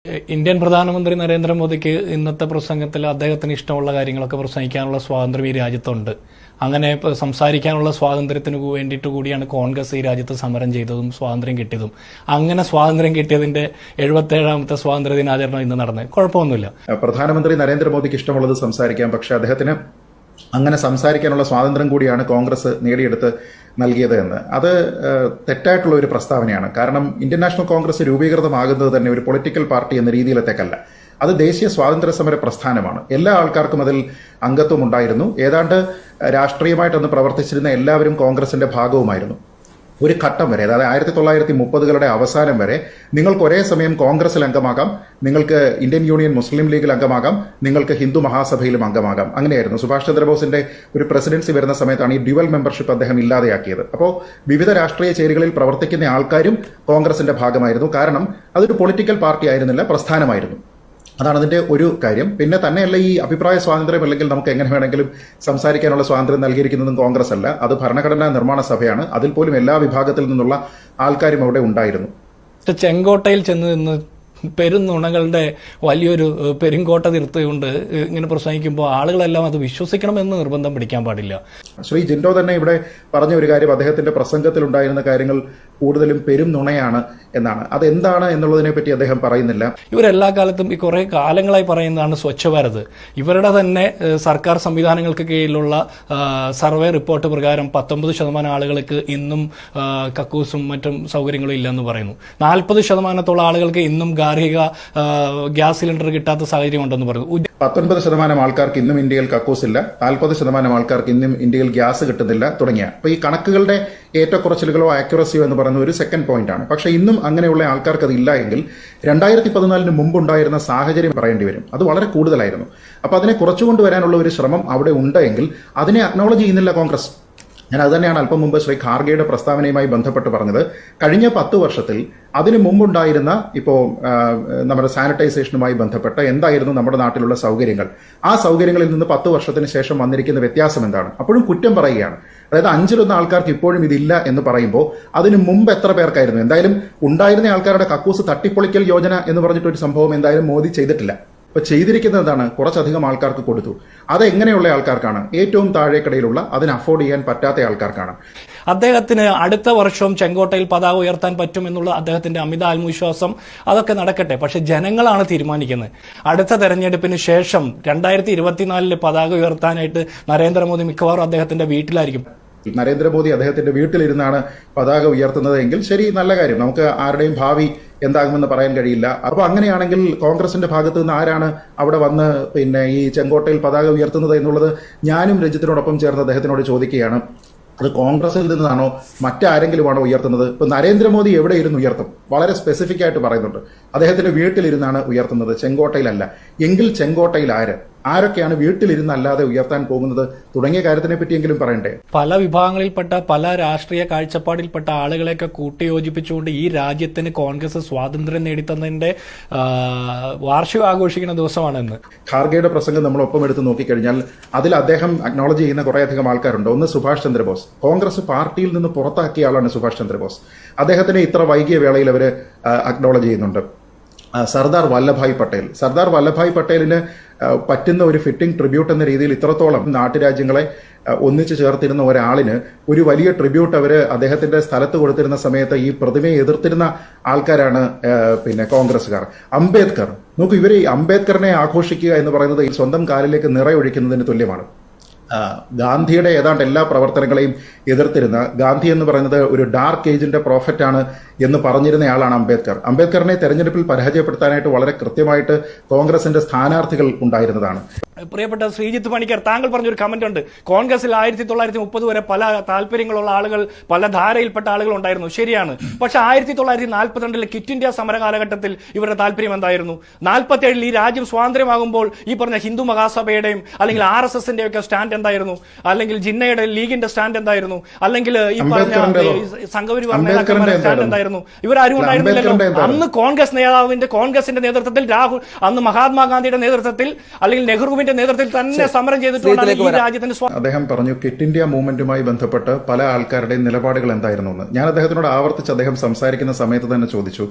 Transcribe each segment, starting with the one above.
Indian പ്രധാനമന്ത്രി നരേന്ദ്രമോദിക്ക് ഇന്നത്തെ പ്രസംഗത്തിൽ അദ്ദേഹത്തിന് ഇഷ്ടമുള്ള കാര്യങ്ങളൊക്കെ പ്രസംഗിക്കാനുള്ള സ്വാതന്ത്ര്യം ഈ രാജ്യത്തുണ്ട് അങ്ങനെ ഇപ്പൊ സംസാരിക്കാനുള്ള സ്വാതന്ത്ര്യത്തിന് വേണ്ടിയിട്ട് കൂടിയാണ് കോൺഗ്രസ് ഈ രാജ്യത്ത് സമരം ചെയ്തതും സ്വാതന്ത്ര്യം കിട്ടിയതും അങ്ങനെ സ്വാതന്ത്ര്യം കിട്ടിയതിന്റെ എഴുപത്തേഴാമത്തെ സ്വാതന്ത്ര്യ ദിനാചരണം ഇന്ന് നടന്നത് കുഴപ്പമൊന്നുമില്ല പ്രധാനമന്ത്രി നരേന്ദ്രമോദിക്ക് ഇഷ്ടമുള്ളത് സംസാരിക്കാം പക്ഷെ അദ്ദേഹത്തിന് അങ്ങനെ സംസാരിക്കാനുള്ള സ്വാതന്ത്ര്യം കൂടിയാണ് കോൺഗ്രസ് നേടിയെടുത്ത് നൽകിയത് എന്ന് അത് ഏഹ്, തെറ്റായിട്ടുള്ള ഒരു പ്രസ്താവനയാണ് കാരണം ഇന്ത്യൻ നാഷണൽ കോൺഗ്രസ് രൂപീകൃതമാകുന്നത് തന്നെ ഒരു പൊളിറ്റിക്കൽ പാർട്ടി എന്ന രീതിയിലത്തേക്കല്ല അത് ദേശീയ സ്വാതന്ത്ര്യ സമര പ്രസ്ഥാനമാണ് എല്ലാ ആൾക്കാർക്കും അതിൽ അംഗത്വം ഉണ്ടായിരുന്നു ഏതാണ്ട് രാഷ്ട്രീയമായിട്ടൊന്ന് പ്രവർത്തിച്ചിരുന്ന എല്ലാവരും കോൺഗ്രസിന്റെ ഭാഗവുമായിരുന്നു ഒരു ഘട്ടം വരെ അതായത് ആയിരത്തി തൊള്ളായിരത്തി മുപ്പതുകളുടെ അവസാനം വരെ നിങ്ങൾക്ക് ഒരേ സമയം കോൺഗ്രസിൽ അംഗമാകാം നിങ്ങൾക്ക് ഇന്ത്യൻ യൂണിയൻ മുസ്ലിം ലീഗിൽ അംഗമാകാം നിങ്ങൾക്ക് ഹിന്ദു മഹാസഭയിലും അംഗമാകാം അങ്ങനെയായിരുന്നു സുഭാഷ് ചന്ദ്രബോസിന്റെ ഒരു പ്രസിഡൻസി വരുന്ന സമയത്താണ് ഈ ഡ്യുവൽ മെമ്പർഷിപ്പ് അദ്ദേഹം ഇല്ലാതെയാക്കിയത് അപ്പോൾ വിവിധ രാഷ്ട്രീയ ചേരികളിൽ പ്രവർത്തിക്കുന്ന ആൾക്കാരും കോൺഗ്രസിന്റെ ഭാഗമായിരുന്നു കാരണം അതൊരു പൊളിറ്റിക്കൽ പാർട്ടി ആയിരുന്നില്ല പ്രസ്ഥാനമായിരുന്നു അതാണ് അതിന്റെ ഒരു കാര്യം പിന്നെ തന്നെയല്ല ഈ അഭിപ്രായ സ്വാതന്ത്ര്യം അല്ലെങ്കിൽ നമുക്ക് എങ്ങനെ വേണമെങ്കിലും സംസാരിക്കാനുള്ള സ്വാതന്ത്ര്യം നൽകിയിരിക്കുന്നതും കോൺഗ്രസ് അല്ല അത് ഭരണഘടനാ നിർമ്മാണ സഭയാണ് അതിൽ പോലും എല്ലാ വിഭാഗത്തിൽ നിന്നുള്ള ആൾക്കാരും അവിടെ ഉണ്ടായിരുന്നു പക്ഷെ ചെങ്കോട്ടയിൽ ചെന്ന് നിന്ന് പെരുന്നുണകളുടെ വലിയൊരു ഏഹ്, പെരുങ്കോട്ട തീർത്തുകൊണ്ട് ഏഹ്, ഇങ്ങനെ പ്രസംഗിക്കുമ്പോൾ ആളുകളെല്ലാം അത് വിശ്വസിക്കണമെന്ന് നിർബന്ധം പിടിക്കാൻ പാടില്ല ശ്രീ ജിൻഡോ തന്നെ ഇവിടെ പറഞ്ഞ ഒരു കാര്യം അദ്ദേഹത്തിന്റെ പ്രസംഗത്തിൽ ഉണ്ടായിരുന്ന കാര്യങ്ങൾ കൂടുതലും പെരും നുണയാണ് എന്നാണ് അതെന്താണ് എന്നുള്ളതിനെ പറ്റി അദ്ദേഹം പറയുന്നില്ല ഇവരെല്ലാ കാലത്തും ഈ കുറെ കാലങ്ങളായി പറയുന്നതാണ് സ്വച്ഛ ഭാരത് ഇവരുടെ തന്നെ ഏഹ്, സർക്കാർ സംവിധാനങ്ങൾക്ക് കീഴിലുള്ള ആ, സർവേ റിപ്പോർട്ട് പ്രകാരം പത്തൊമ്പത് ശതമാനം ആളുകൾക്ക് ഇന്നും ആ, കക്കൂസും മറ്റും സൗകര്യങ്ങളും ഇല്ലെന്ന് പറയുന്നു നാൽപ്പത് ശതമാനത്തോളം ആളുകൾക്ക് ഇന്നും ഗാർഹിക ആ, ഗ്യാസ് സിലിണ്ടർ കിട്ടാത്ത സാഹചര്യം ഉണ്ടെന്ന് പറയുന്നു ഉ- പത്തൊൻപത് ശതമാനം ആൾക്കാർക്ക് ഇന്നും ഇന്ത്യയിൽ കക്കൂസില്ല നാൽപ്പത് ശതമാനം ആൾക്കാർക്ക് ഇന്നും ഇന്ത്യയിൽ ഗ്യാസ് കിട്ടുന്നില്ല തുടങ്ങിയ അപ്പൊ ഈ കണക്കുകളുടെ ഏറ്റക്കുറച്ചിലുകളോ ആക്യുറസിയോ എന്ന് പറയുന്ന ഒരു സെക്കൻഡ് പോയിന്റ് ആണ് പക്ഷെ ഇന്നും അങ്ങനെയുള്ള ആൾക്കാർക്ക് അത് ഇല്ല എങ്കിൽ രണ്ടായിരത്തി പതിനാലിന് മുമ്പുണ്ടായിരുന്ന സാഹചര്യം പറയേണ്ടി വരും അത് വളരെ കൂടുതലായിരുന്നു അപ്പൊ അതിനെ കുറച്ചുകൊണ്ടുവരാനുള്ള ഒരു ശ്രമം അവിടെ ഉണ്ട് എങ്കിൽ അതിനെ അക്നോളജ് ചെയ്യുന്നില്ല കോൺഗ്രസ് ഞാൻ അത് തന്നെയാണ് അല്പം മുമ്പ് ശ്രീ ഖാർഗെയുടെ പ്രസ്താവനയുമായി ബന്ധപ്പെട്ട് പറഞ്ഞത് കഴിഞ്ഞ പത്ത് വർഷത്തിൽ അതിനു മുമ്പുണ്ടായിരുന്ന ഇപ്പോൾ നമ്മുടെ സാനിറ്റൈസേഷനുമായി ബന്ധപ്പെട്ട് എന്തായിരുന്നു നമ്മുടെ നാട്ടിലുള്ള സൗകര്യങ്ങൾ ആ സൗകര്യങ്ങളിൽ നിന്ന് പത്ത് വർഷത്തിന് ശേഷം വന്നിരിക്കുന്ന വ്യത്യാസം എന്താണ് അപ്പോഴും കുറ്റം പറയുകയാണ് അതായത് അഞ്ചിലൊന്ന് ആൾക്കാർക്ക് ഇപ്പോഴും ഇതില്ല എന്ന് പറയുമ്പോൾ അതിന് മുമ്പ് എത്ര പേർക്കായിരുന്നു എന്തായാലും ഉണ്ടായിരുന്ന ആൾക്കാരുടെ കക്കൂസ് തട്ടിപ്പൊളിക്കൽ യോജന എന്ന് പറഞ്ഞിട്ട് ഒരു സംഭവം എന്തായാലും മോദി ചെയ്തിട്ടില്ല ഇപ്പൊ ചെയ്തിരിക്കുന്നത് എന്താണ് കുറച്ചധികം ആൾക്കാർക്ക് കൊടുത്തു അത് എങ്ങനെയുള്ള ആൾക്കാർക്കാണ് ഏറ്റവും താഴേക്കടയിലുള്ള അതിന് അഫോർഡ് ചെയ്യാൻ പറ്റാത്ത ആൾക്കാർക്കാണ് അദ്ദേഹത്തിന് അടുത്ത വർഷവും ചെങ്കോട്ടയിൽ പതാക ഉയർത്താൻ പറ്റും എന്നുള്ള അദ്ദേഹത്തിന്റെ അമിത ആത്മവിശ്വാസം അതൊക്കെ നടക്കട്ടെ പക്ഷെ ജനങ്ങളാണ് തീരുമാനിക്കുന്നത് അടുത്ത തെരഞ്ഞെടുപ്പിന് ശേഷം രണ്ടായിരത്തി ഇരുപത്തിനാലില് പതാക ഉയർത്താനായിട്ട് നരേന്ദ്രമോദി മിക്കവാറും അദ്ദേഹത്തിന്റെ വീട്ടിലായിരിക്കും നരേന്ദ്രമോദി അദ്ദേഹത്തിന്റെ വീട്ടിലിരുന്നാണ് പതാക ഉയർത്തുന്നത് എങ്കിൽ ശരി നല്ല കാര്യം നമുക്ക് ആരുടെയും ഭാവി എന്താകുമെന്ന് പറയാൻ കഴിയില്ല അപ്പൊ അങ്ങനെയാണെങ്കിൽ കോൺഗ്രസിന്റെ ഭാഗത്ത് നിന്ന് ആരാണ് അവിടെ വന്ന് പിന്നെ ഈ ചെങ്കോട്ടയിൽ പതാക ഉയർത്തുന്നത് എന്നുള്ളത് ഞാനും രഞ്ജിത്തിനോടൊപ്പം ചേർന്ന് അദ്ദേഹത്തിനോട് ചോദിക്കുകയാണ് അത് കോൺഗ്രസിൽ നിന്നാണോ മറ്റാരെങ്കിലുമാണോ ഉയർത്തുന്നത് ഇപ്പൊ നരേന്ദ്രമോദി എവിടെ ഇരുന്ന് ഉയർത്തും വളരെ സ്പെസിഫിക് ആയിട്ട് പറയുന്നുണ്ട് അദ്ദേഹത്തിന്റെ വീട്ടിലിരുന്നാണ് ഉയർത്തുന്നത് ചെങ്കോട്ടയിലല്ല എങ്കിൽ ചെങ്കോട്ടയിൽ ആര് ആരൊക്കെയാണ് വീട്ടിലിരുന്നല്ലാതെ ഉയർത്താൻ പോകുന്നത് തുടങ്ങിയ കാര്യത്തിനെ പറ്റിയെങ്കിലും പറയണ്ടേ പല വിഭാഗങ്ങളിൽപ്പെട്ട പല രാഷ്ട്രീയ കാഴ്ചപ്പാടിൽപ്പെട്ട ആളുകളെയൊക്കെ കൂട്ടിയോജിപ്പിച്ചുകൊണ്ട് ഈ രാജ്യത്തിന് കോൺഗ്രസ് സ്വാതന്ത്ര്യം നേടിത്തന്നതിന്റെ ആ, വാർഷികം ആഘോഷിക്കുന്ന ദിവസമാണെന്ന് ഖാർഗെയുടെ പ്രസംഗം നമ്മൾ ഒപ്പം എടുത്ത് നോക്കിക്കഴിഞ്ഞാൽ അതിൽ അദ്ദേഹം അക്നോളജ് ചെയ്യുന്ന കുറേയധികം ആൾക്കാരുണ്ട് ഒന്ന് സുഭാഷ് ചന്ദ്രബോസ് കോൺഗ്രസ് പാർട്ടിയിൽ നിന്ന് പുറത്താക്കിയ ആളാണ് സുഭാഷ് ചന്ദ്രബോസ് അദ്ദേഹത്തിന് ഇത്ര വൈകിയ വേളയിൽ അവർ അക്നോളജ് ചെയ്യുന്നുണ്ട് ആ, സർദാർ വല്ലഭായ് പട്ടേൽ സർദാർ വല്ലഭായ് പട്ടേലിന് ആ, പറ്റുന്ന ഒരു ഫിറ്റിംഗ് ട്രിബ്യൂട്ട് എന്ന രീതിയിൽ ഇത്രത്തോളം നാട്ടുരാജ്യങ്ങളെ ആ, ഒന്നിച്ചു ചേർത്തിരുന്ന ഒരാളിന് ഒരു വലിയ ട്രിബ്യൂട്ട് അവർ അദ്ദേഹത്തിന്റെ സ്ഥലത്ത് കൊടുത്തിരുന്ന സമയത്ത് ഈ പ്രതിമയെ എതിർത്തിരുന്ന ആൾക്കാരാണ് ആ, പിന്നെ കോൺഗ്രസ്സുകാർ അംബേദ്കർ നോക്കൂ ഇവർ ഈ അംബേദ്കറിനെ ആഘോഷിക്കുക എന്ന് പറയുന്നത് ഈ സ്വന്തം കാലിലേക്ക് നിറയൊഴിക്കുന്നതിന് തുല്യമാണ് ആ, ഗാന്ധിയുടെ ഏതാണ്ട് എല്ലാ പ്രവർത്തനങ്ങളെയും എതിർത്തിരുന്ന ഗാന്ധി എന്ന് പറയുന്നത് ഒരു ഡാർക്ക് ഏജിന്റെ പ്രോഫറ്റ് ആണ് എന്ന് പറഞ്ഞിരുന്നയാളാണ് അംബേദ്കർ അംബേദ്കറിനെ തെരഞ്ഞെടുപ്പിൽ പരാജയപ്പെടുത്താനായിട്ട് വളരെ കൃത്യമായിട്ട് കോൺഗ്രസിന്റെ സ്ഥാനാർത്ഥികൾ ഉണ്ടായിരുന്നതാണ് പ്രിയപ്പെട്ട ശ്രീജിത്ത് പണിക്കർ താങ്കൾ പറഞ്ഞൊരു കമന്റ് ഉണ്ട് കോൺഗ്രസിൽ ആയിരത്തി തൊള്ളായിരത്തി മുപ്പത് വരെ പല താല്പര്യങ്ങളുള്ള ആളുകൾ പല ധാരയിൽപ്പെട്ട ആളുകൾ ഉണ്ടായിരുന്നു ശരിയാണ് പക്ഷെ ആയിരത്തി തൊള്ളായിരത്തി നാൽപ്പത്തിരണ്ടിലെ ക്വിറ്റ് ഇന്ത്യ സമര കാലഘട്ടത്തിൽ ഇവരുടെ താല്പര്യം എന്തായിരുന്നു നാൽപ്പത്തി ഏഴിൽ ഈ രാജ്യം സ്വാതന്ത്ര്യമാകുമ്പോൾ ഈ പറഞ്ഞ ഹിന്ദു മഹാസഭയുടെയും അല്ലെങ്കിൽ ആർ എസ് എസിന്റെ ഒക്കെ സ്റ്റാൻഡ് എന്തായിരുന്നു അല്ലെങ്കിൽ ജിന്നയുടെ ലീഗിന്റെ സ്റ്റാൻഡ് എന്തായിരുന്നു അല്ലെങ്കിൽ ഈ പറഞ്ഞ അംബേദ്കറിന്റേതോ? ഈ സംഘപരിവാർ അംബേദ്കറിന്റെ നേതാക്കന്മാരുടെ സ്റ്റാൻഡ് എന്തായിരുന്നു? എന്തായിരുന്നു ഇവരാരും ഉണ്ടായിരുന്നില്ലല്ലോ അംബേദ്കറിന്റെ എന്തായിരുന്നു? അന്ന് കോൺഗ്രസ് നേതാവിന്റെ കോൺഗ്രസിന്റെ നേതൃത്വത്തിൽ രാഹുൽ അന്ന് മഹാത്മാഗാന്ധിയുടെ നേതൃത്വത്തിൽ അല്ലെങ്കിൽ നെഹ്റുവിന്റെ നേതൃത്വത്തിൽ തന്നെ സമരം ചെയ്തിട്ടുള്ളതാണ് ഈ രാജ്യത്തിന്റെ സ്വാ- അദ്ദേഹം പറഞ്ഞു ക്വിറ്റ് ഇന്ത്യ മൂവ്മെന്റുമായി ബന്ധപ്പെട്ട് പല ആൾക്കാരുടെയും നിലപാടുകൾ എന്തായിരുന്നു എന്ന് ഞാൻ അദ്ദേഹത്തിനോട് ആവർത്തിച്ച് അദ്ദേഹം സംസാരിക്കുന്ന സമയത്ത് തന്നെ ചോദിച്ചു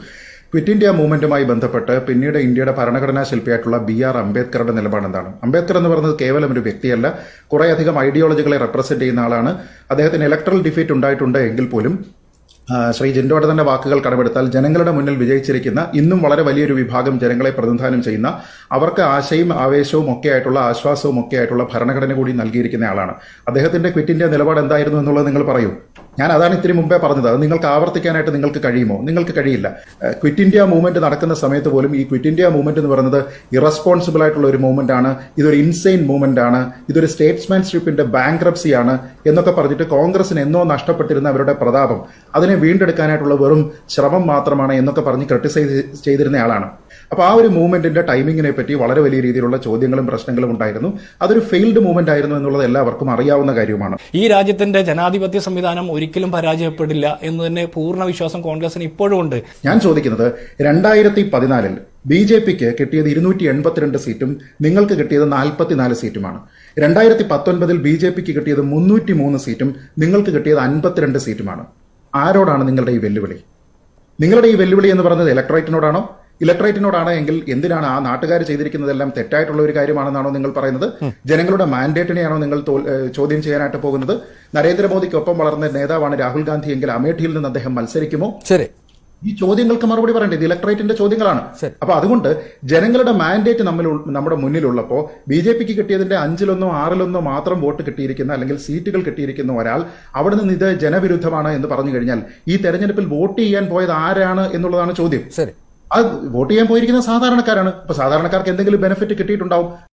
ക്വിറ്റ് ഇന്ത്യ മൂവ്മെന്റുമായി ബന്ധപ്പെട്ട് പിന്നീട് ഇന്ത്യയുടെ ഭരണഘടനാ ശില്പിയായിട്ടുള്ള ബി ആർ അംബേദ്കറുടെ നിലപാട് എന്താണ് അംബേദ്കർ എന്ന് പറയുന്നത് കേവലം ഒരു വ്യക്തിയല്ല കുറേയധികം ഐഡിയോളജികളെ റെപ്രസെന്റ് ചെയ്യുന്ന ആളാണ് അദ്ദേഹത്തിന് ഇലക്ട്രൽ ഡിഫീറ്റ് ഉണ്ടായിട്ടുണ്ട് എങ്കിൽ പോലും ആ, ശ്രീ ജിൻഡോയുടെ തന്നെ വാക്കുകൾ കടമെടുത്താൽ ജനങ്ങളുടെ മുന്നിൽ വിജയിച്ചിരിക്കുന്ന ഇന്നും വളരെ വലിയൊരു വിഭാഗം ജനങ്ങളെ പ്രതിനിധാനം ചെയ്യുന്ന അവർക്ക് ആശയും ആവേശവും ഒക്കെ ആയിട്ടുള്ള ആശ്വാസവും ഒക്കെ ആയിട്ടുള്ള ഭരണഘടന കൂടി നൽകിയിരിക്കുന്ന ആളാണ് അദ്ദേഹത്തിന്റെ ക്വിറ്റ് ഇന്ത്യ നിലപാട് എന്തായിരുന്നു എന്നുള്ളത് നിങ്ങൾ പറയൂ ഞാൻ അതാണ് ഇത്തിരി മുമ്പേ പറഞ്ഞത് അത് നിങ്ങൾക്ക് ആവർത്തിക്കാനായിട്ട് നിങ്ങൾക്ക് കഴിയുമോ നിങ്ങൾക്ക് കഴിയില്ല ഏഹ് ക്വിറ്റ് ഇന്ത്യ മൂവ്മെന്റ് നടക്കുന്ന സമയത്ത് പോലും ഈ ക്വിറ്റ് ഇന്ത്യ മൂവ്മെന്റ് എന്ന് പറയുന്നത് ഇറസ്പോൺസിബിൾ ആയിട്ടുള്ള ഒരു മൂവ്മെന്റ് ആണ് ഇതൊരു ഇൻസെയിൻ മൂവ്മെന്റ് ആണ് ഇതൊരു സ്റ്റേറ്റ്സ്മാൻഷിപ്പിന്റെ ബാങ്ക്രപ്സി ആണ് എന്നൊക്കെ പറഞ്ഞിട്ട് കോൺഗ്രസിന് എന്നോ നഷ്ടപ്പെട്ടിരുന്ന അവരുടെ പ്രതാപം അതിനെ വീണ്ടെടുക്കാനായിട്ടുള്ള വെറും ശ്രമം മാത്രമാണ് എന്നൊക്കെ പറഞ്ഞ് ക്രിട്ടിസൈസ് ചെയ്തിരുന്ന ആളാണ് അപ്പൊ ആ ഒരു മൂവ്മെന്റിന്റെ ടൈമിങ്ങിനെ പറ്റി വളരെ വലിയ രീതിയിലുള്ള ചോദ്യങ്ങളും പ്രശ്നങ്ങളും ഉണ്ടായിരുന്നു അതൊരു ഫെയിൽഡ് മൂവ്മെന്റ് ആയിരുന്നു എന്നുള്ളത് എല്ലാവർക്കും അറിയാവുന്ന കാര്യവുമാണ് ഈ രാജ്യത്തിന്റെ ജനാധിപത്യ സംവിധാനം ഒരിക്കലും പരാജയപ്പെടില്ല എന്ന് തന്നെ പൂർണ്ണ വിശ്വാസം കോൺഗ്രസിന് ഇപ്പോഴും ഉണ്ട് ഞാൻ ചോദിക്കുന്നത് രണ്ടായിരത്തി പതിനാലിൽ ബി ജെ പിക്ക് കിട്ടിയത് ഇരുന്നൂറ്റി എൺപത്തിരണ്ട് സീറ്റും നിങ്ങൾക്ക് കിട്ടിയത് നാൽപ്പത്തിനാല് സീറ്റുമാണ് രണ്ടായിരത്തി പത്തൊൻപതിൽ ബി ജെ പിക്ക് കിട്ടിയത് മുന്നൂറ്റി മൂന്ന് സീറ്റും നിങ്ങൾക്ക് കിട്ടിയത് അൻപത്തിരണ്ട് സീറ്റുമാണ് ആരോടാണ് നിങ്ങളുടെ ഈ വെല്ലുവിളി നിങ്ങളുടെ ഈ വെല്ലുവിളി എന്ന് പറയുന്നത് ഇലക്ട്രേറ്റിനോടാണോ ഇലക്ട്രേറ്റിനോടാണ് എങ്കിൽ എന്തിനാണ് ആ നാട്ടുകാർ ചെയ്തിരിക്കുന്നതെല്ലാം തെറ്റായിട്ടുള്ള ഒരു കാര്യമാണെന്നാണോ നിങ്ങൾ പറയുന്നത് ജനങ്ങളുടെ മാൻഡേറ്റിനെയാണോ നിങ്ങൾ തോൽ- ഏഹ് ചോദ്യം ചെയ്യാനായിട്ട് പോകുന്നത് നരേന്ദ്രമോദിക്കൊപ്പം വളർന്ന നേതാവാണ് രാഹുൽ ഗാന്ധി എങ്കിൽ അമേഠിയിൽ നിന്ന് അദ്ദേഹം മത്സരിക്കുമോ ശരി ഈ ചോദ്യങ്ങൾക്ക് മറുപടി പറയണ്ടേ ഇത് ഇലക്ട്രേറ്റിന്റെ ചോദ്യങ്ങളാണ് ശരി. അപ്പൊ അതുകൊണ്ട് ജനങ്ങളുടെ മാൻഡേറ്റ് നമ്മൾ നമ്മുടെ മുന്നിലുള്ളപ്പോ ബി ജെ പിക്ക് കിട്ടിയതിന്റെ അഞ്ചിലൊന്നോ ആറിലൊന്നോ മാത്രം വോട്ട് കിട്ടിയിരിക്കുന്ന അല്ലെങ്കിൽ സീറ്റുകൾ കിട്ടിയിരിക്കുന്ന ഒരാൾ അവിടെ നിന്ന് ഇത് ജനവിരുദ്ധമാണ് എന്ന് പറഞ്ഞു കഴിഞ്ഞാൽ ഈ തെരഞ്ഞെടുപ്പിൽ വോട്ട് ചെയ്യാൻ പോയത് ആരാണ് എന്നുള്ളതാണ് ചോദ്യം ശരി അത് വോട്ട് ചെയ്യാൻ പോയിരിക്കുന്ന സാധാരണക്കാരാണ് അപ്പൊ സാധാരണക്കാർക്ക് എന്തെങ്കിലും ബെനിഫിറ്റ് കിട്ടിയിട്ടുണ്ടാവും